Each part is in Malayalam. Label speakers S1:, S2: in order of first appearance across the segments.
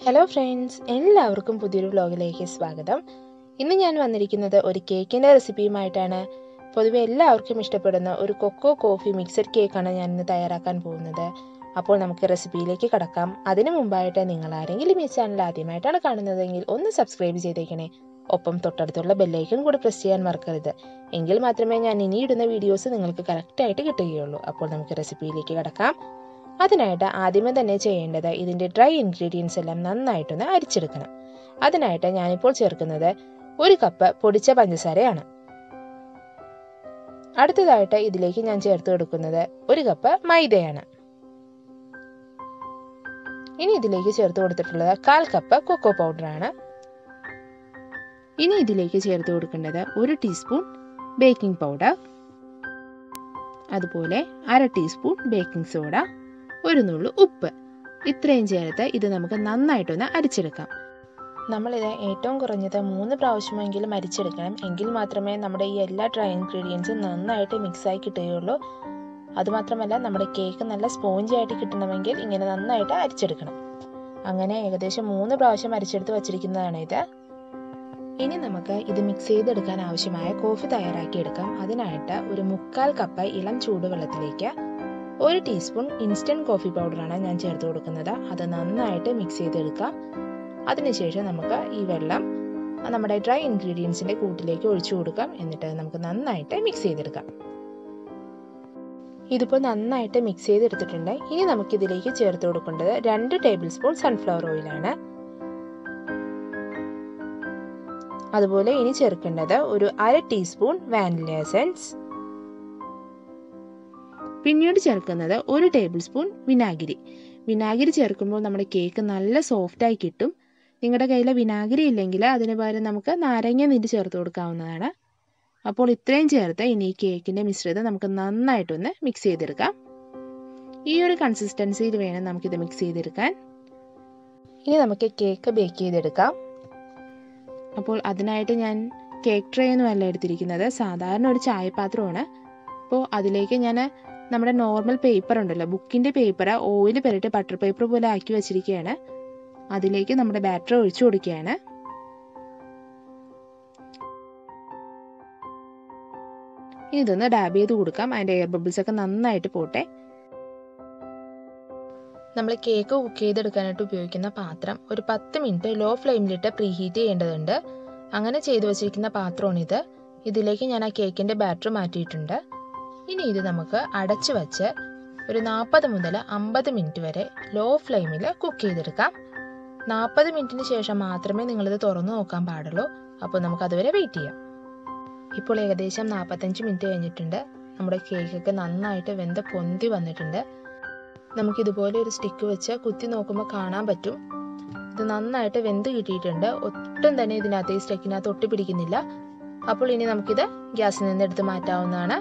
S1: ഹലോ ഫ്രണ്ട്സ് എല്ലാവർക്കും പുതിയൊരു വ്ലോഗിലേക്ക് സ്വാഗതം ഇന്ന് ഞാൻ വന്നിരിക്കുന്നത് ഒരു കേക്കിൻ്റെ റെസിപ്പിയുമായിട്ടാണ് പൊതുവെ എല്ലാവർക്കും ഇഷ്ടപ്പെടുന്ന ഒരു കൊക്കോ കോഫി മിക്സഡ് കേക്കാണ് ഞാൻ ഇന്ന് തയ്യാറാക്കാൻ പോകുന്നത് അപ്പോൾ നമുക്ക് റെസിപ്പിയിലേക്ക് കടക്കാം അതിനു മുമ്പായിട്ട് നിങ്ങൾ ആരെങ്കിലും ഈ ചാനൽ ആദ്യമായിട്ടാണ് കാണുന്നതെങ്കിൽ ഒന്ന് സബ്സ്ക്രൈബ് ചെയ്തേക്കണേ ഒപ്പം തൊട്ടടുത്തുള്ള ബെല്ലൈക്കൺ കൂടി പ്രസ് ചെയ്യാൻ മറക്കരുത് എങ്കിൽ മാത്രമേ ഞാൻ ഇനി ഇടുന്ന വീഡിയോസ് നിങ്ങൾക്ക് കറക്റ്റായിട്ട് കിട്ടുകയുള്ളൂ അപ്പോൾ നമുക്ക് റെസിപ്പിയിലേക്ക് കടക്കാം അതിനായിട്ട് ആദ്യമേ തന്നെ ചെയ്യേണ്ടത് ഇതിൻ്റെ ഡ്രൈ ഇൻഗ്രീഡിയൻസ് എല്ലാം നന്നായിട്ടൊന്ന് അരിച്ചെടുക്കണം അതിനായിട്ട് ഞാനിപ്പോൾ ചേർക്കുന്നത് ഒരു കപ്പ് പൊടിച്ച പഞ്ചസാരയാണ് അടുത്തതായിട്ട് ഇതിലേക്ക് ഞാൻ ചേർത്ത് കൊടുക്കുന്നത് ഒരു കപ്പ് മൈദയാണ് ഇനി ഇതിലേക്ക് ചേർത്ത് കൊടുത്തിട്ടുള്ളത് കാൽ കപ്പ് കൊക്കോ പൗഡറാണ് ഇനി ഇതിലേക്ക് ചേർത്ത് കൊടുക്കേണ്ടത് ഒരു ടീസ്പൂൺ ബേക്കിംഗ് പൗഡർ അതുപോലെ അര ടീസ്പൂൺ ബേക്കിംഗ് സോഡ ഒരു നുള്ളു ഉപ്പ് ഇത്രയും ചേർത്ത് ഇത് നമുക്ക് നന്നായിട്ടൊന്ന് അരിച്ചെടുക്കാം നമ്മളിത് ഏറ്റവും കുറഞ്ഞത് മൂന്ന് പ്രാവശ്യമെങ്കിലും അരിച്ചെടുക്കണം എങ്കിൽ മാത്രമേ നമ്മുടെ ഈ എല്ലാ ഡ്രൈ ഇൻഗ്രീഡിയൻസും നന്നായിട്ട് മിക്സായി കിട്ടുകയുള്ളൂ അതുമാത്രമല്ല നമ്മുടെ കേക്ക് നല്ല സ്പോഞ്ചി ആയിട്ട് കിട്ടണമെങ്കിൽ ഇങ്ങനെ നന്നായിട്ട് അരിച്ചെടുക്കണം അങ്ങനെ ഏകദേശം മൂന്ന് പ്രാവശ്യം അരിച്ചെടുത്ത് വച്ചിരിക്കുന്നതാണ് ഇത് ഇനി നമുക്ക് ഇത് മിക്സ് ചെയ്തെടുക്കാൻ ആവശ്യമായ കോഫി തയ്യാറാക്കിയെടുക്കാം അതിനായിട്ട് ഒരു മുക്കാൽ കപ്പ് ഇളം ചൂടുവെള്ളത്തിലേക്ക് ഒരു ടീസ്പൂൺ ഇൻസ്റ്റൻറ്റ് കോഫി പൗഡറാണ് ഞാൻ ചേർത്ത് കൊടുക്കുന്നത് അത് നന്നായിട്ട് മിക്സ് ചെയ്തെടുക്കാം അതിനുശേഷം നമുക്ക് ഈ വെള്ളം നമ്മുടെ ഡ്രൈ ഇൻഗ്രീഡിയൻസിൻ്റെ കൂട്ടിലേക്ക് ഒഴിച്ചു കൊടുക്കാം എന്നിട്ട് നമുക്ക് നന്നായിട്ട് മിക്സ് ചെയ്തെടുക്കാം ഇതിപ്പോൾ നന്നായിട്ട് മിക്സ് ചെയ്തെടുത്തിട്ടുണ്ട് ഇനി നമുക്ക് ഇതിലേക്ക് ചേർത്ത് കൊടുക്കേണ്ടത് രണ്ട് ടേബിൾ സ്പൂൺ സൺഫ്ലവർ ഓയിലാണ് അതുപോലെ ഇനി ചേർക്കേണ്ടത് ഒരു അര ടീസ്പൂൺ വാനില എസൻസ് പിന്നീട് ചേർക്കുന്നത് ഒരു ടേബിൾ സ്പൂൺ വിനാഗിരി വിനാഗിരി ചേർക്കുമ്പോൾ നമ്മുടെ കേക്ക് നല്ല സോഫ്റ്റായി കിട്ടും നിങ്ങളുടെ കയ്യിൽ വിനാഗിരി ഇല്ലെങ്കിൽ അതിന് പകരം നമുക്ക് നാരങ്ങ നീര് ചേർത്ത് കൊടുക്കാവുന്നതാണ് അപ്പോൾ ഇത്രയും ചേർത്ത് ഇനി ഈ കേക്കിൻ്റെ മിശ്രിതം നമുക്ക് നന്നായിട്ടൊന്ന് മിക്സ് ചെയ്തെടുക്കാം ഈ ഒരു കൺസിസ്റ്റൻസിയിൽ വേണം നമുക്കിത് മിക്സ് ചെയ്തെടുക്കാൻ ഇനി നമുക്ക് കേക്ക് ബേക്ക് ചെയ്തെടുക്കാം അപ്പോൾ അതിനായിട്ട് ഞാൻ കേക്ക് ട്രേ ഒന്നും അല്ല എടുത്തിരിക്കുന്നത് സാധാരണ ഒരു ചായപാത്രമാണ് അപ്പോൾ അതിലേക്ക് ഞാൻ നമ്മുടെ നോർമൽ പേപ്പർ ഉണ്ടല്ലോ ബുക്കിൻ്റെ പേപ്പർ ഓയിൽ പെരട്ടി ബട്ടർ പേപ്പർ പോലെ ആക്കി വെച്ചിരിക്കുകയാണ് അതിലേക്ക് നമ്മുടെ ബാറ്റർ ഒഴിച്ചു കൊടുക്കുകയാണ് ഇനി ഇതൊന്ന് ഡാബ് ചെയ്ത് കൊടുക്കാം അതിൻ്റെ എയർ ബബിൾസ് ഒക്കെ നന്നായിട്ട് പോട്ടെ നമ്മൾ കേക്ക് കുക്ക് ചെയ്തെടുക്കാനായിട്ട് ഉപയോഗിക്കുന്ന പാത്രം ഒരു പത്ത് മിനിറ്റ് ലോ ഫ്ലെയിമിലിട്ട് പ്രീ ഹീറ്റ് ചെയ്യേണ്ടതുണ്ട് അങ്ങനെ ചെയ്തു വെച്ചിരിക്കുന്ന പാത്രമാണിത് ഇതിലേക്ക് ഞാൻ ആ കേക്കിൻ്റെ ബാറ്റർ മാറ്റിയിട്ടുണ്ട് ഇനി ഇത് നമുക്ക് അടച്ചു വെച്ച് ഒരു നാൽപ്പത് മുതൽ അമ്പത് മിനിറ്റ് വരെ ലോ ഫ്ലെയിമിൽ കുക്ക് ചെയ്തെടുക്കാം നാൽപ്പത് മിനിറ്റിന് ശേഷം മാത്രമേ നിങ്ങളിത് തുറന്നു നോക്കാൻ പാടുള്ളൂ അപ്പോൾ നമുക്ക് അതുവരെ വെയിറ്റ് ചെയ്യാം ഇപ്പോൾ ഏകദേശം നാൽപ്പത്തഞ്ച് മിനിറ്റ് കഴിഞ്ഞിട്ടുണ്ട് നമ്മുടെ കേക്കൊക്കെ നന്നായിട്ട് വെന്ത് പൊന്തി വന്നിട്ടുണ്ട് നമുക്ക് ഇതുപോലെ ഒരു സ്റ്റിക്ക് വെച്ച് കുത്തി നോക്കുമ്പോൾ കാണാൻ പറ്റും ഇത് നന്നായിട്ട് വെന്ത് കിട്ടിയിട്ടുണ്ട് ഒട്ടും തന്നെ ഇതിനകത്ത് ഈ സ്റ്റെക്കിനകത്ത് ഒട്ടി പിടിക്കുന്നില്ല അപ്പോൾ ഇനി നമുക്കിത് ഗ്യാസിൽ നിന്ന് എടുത്ത് മാറ്റാവുന്നതാണ്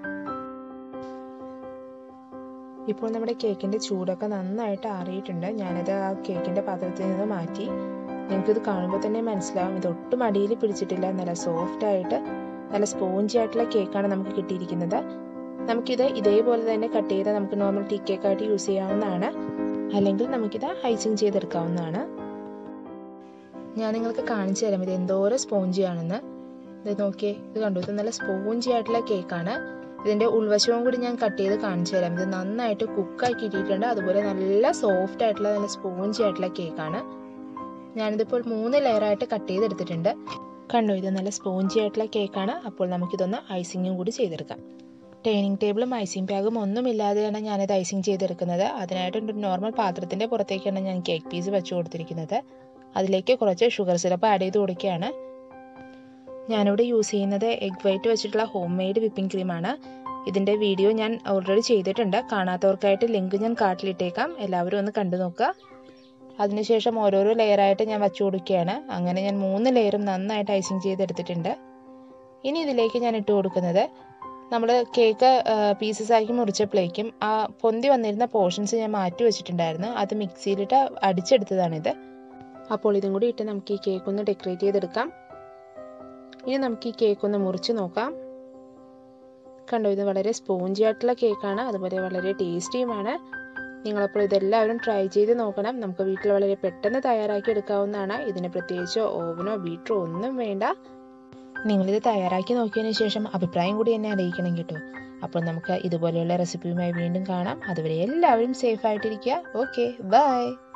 S1: ഇപ്പോൾ നമ്മുടെ കേക്കിൻ്റെ ചൂടൊക്കെ നന്നായിട്ട് ആറിയിട്ടുണ്ട് ഞാനത് ആ കേക്കിൻ്റെ പാത്രത്തിൽ നിന്ന് മാറ്റി നിങ്ങൾക്കിത് കാണുമ്പോൾ തന്നെ മനസ്സിലാവും ഇത് ഒട്ടും അടിയിൽ പിടിച്ചിട്ടില്ല നല്ല സോഫ്റ്റ് ആയിട്ട് നല്ല സ്പോഞ്ചി ആയിട്ടുള്ള കേക്കാണ് നമുക്ക് കിട്ടിയിരിക്കുന്നത് നമുക്കിത് ഇതേപോലെ തന്നെ കട്ട് ചെയ്ത് നമുക്ക് നോർമൽ ടീ കേക്കായിട്ട് യൂസ് ചെയ്യാവുന്നതാണ് അല്ലെങ്കിൽ നമുക്കിത് ഐസിങ് ചെയ്തെടുക്കാവുന്നതാണ് ഞാൻ നിങ്ങൾക്ക് കാണിച്ചു തരാം ഇത് എന്തോരം സ്പോഞ്ചി ആണെന്ന് ഇത് നോക്കിയേ ഇത് കണ്ടു ഇത് നല്ല സ്പോഞ്ചി ആയിട്ടുള്ള കേക്കാണ് ഇതിൻ്റെ ഉൾവശവും കൂടി ഞാൻ കട്ട് ചെയ്ത് കാണിച്ചു തരാം ഇത് നന്നായിട്ട് കുക്കാക്കി ഇട്ടിട്ടുണ്ട് അതുപോലെ നല്ല സോഫ്റ്റ് ആയിട്ടുള്ള നല്ല സ്പോഞ്ചി ആയിട്ടുള്ള കേക്കാണ് ഞാനിതിപ്പോൾ മൂന്ന് ലെയറായിട്ട് കട്ട് ചെയ്തെടുത്തിട്ടുണ്ട് കണ്ടോ ഇത് നല്ല സ്പോഞ്ചി ആയിട്ടുള്ള കേക്കാണ് അപ്പോൾ നമുക്കിതൊന്ന് ഐസിങ്ങും കൂടി ചെയ്തെടുക്കാം ടേണിംഗ് ടേബിളും ഐസിങ് ബാഗും ഒന്നുമില്ലാതെയാണ് ഞാനിത് ഐസിങ് ചെയ്തെടുക്കുന്നത് അതിനായിട്ട് ഒരു നോർമൽ പാത്രത്തിൻ്റെ പുറത്തേക്കാണ് ഞാൻ കേക്ക് പീസ് വെച്ച് കൊടുത്തിരിക്കുന്നത് അതിലേക്ക് കുറച്ച് ഷുഗർ സിറപ്പ് ആഡ് ചെയ്ത് കൊടുക്കുകയാണ് ഞാനിവിടെ യൂസ് ചെയ്യുന്നത് എഗ് വൈറ്റ് വെച്ചിട്ടുള്ള ഹോം മെയ്ഡ് വിപ്പിംഗ് ക്രീമാണ് ഇതിൻ്റെ വീഡിയോ ഞാൻ ഓൾറെഡി ചെയ്തിട്ടുണ്ട് കാണാത്തവർക്കായിട്ട് ലിങ്ക് ഞാൻ കാട്ടിലിട്ടേക്കാം എല്ലാവരും ഒന്ന് കണ്ടു നോക്കുക അതിനുശേഷം ഓരോരോ ലെയറായിട്ട് ഞാൻ വച്ചു കൊടുക്കുകയാണ് അങ്ങനെ ഞാൻ മൂന്ന് ലെയറും നന്നായിട്ട് ഐസിങ് ചെയ്തെടുത്തിട്ടുണ്ട് ഇനി ഇതിലേക്ക് ഞാൻ ഇട്ട് കൊടുക്കുന്നത് നമ്മൾ കേക്ക് പീസസ് ആക്കി മുറിച്ചപ്പോഴേക്കും ആ പൊന്തി വന്നിരുന്ന പോർഷൻസ് ഞാൻ മാറ്റി വെച്ചിട്ടുണ്ടായിരുന്നു അത് മിക്സിയിലിട്ട് അടിച്ചെടുത്തതാണിത് അപ്പോൾ ഇതും കൂടി ഇട്ട് നമുക്ക് ഈ കേക്ക് ഒന്ന് ഡെക്കറേറ്റ് ചെയ്തെടുക്കാം ഇനി നമുക്ക് ഈ കേക്ക് ഒന്ന് മുറിച്ച് നോക്കാം കണ്ടോ ഇത് വളരെ സ്പോഞ്ചി ആയിട്ടുള്ള കേക്കാണ് അതുപോലെ വളരെ ടേസ്റ്റിയുമാണ് നിങ്ങളപ്പോൾ ഇതെല്ലാവരും ട്രൈ ചെയ്ത് നോക്കണം നമുക്ക് വീട്ടിൽ വളരെ പെട്ടെന്ന് തയ്യാറാക്കി എടുക്കാവുന്നതാണ് ഇതിന് പ്രത്യേകിച്ചോ ഓവനോ ബീറ്ററോ ഒന്നും വേണ്ട നിങ്ങളിത് തയ്യാറാക്കി നോക്കിയതിന് ശേഷം അഭിപ്രായം കൂടി എന്നെ അറിയിക്കണം കേട്ടോ അപ്പോൾ നമുക്ക് ഇതുപോലെയുള്ള റെസിപ്പിയുമായി വീണ്ടും കാണാം അതുവരെ എല്ലാവരും സേഫ് ആയിട്ടിരിക്കുക ഓക്കെ ബൈ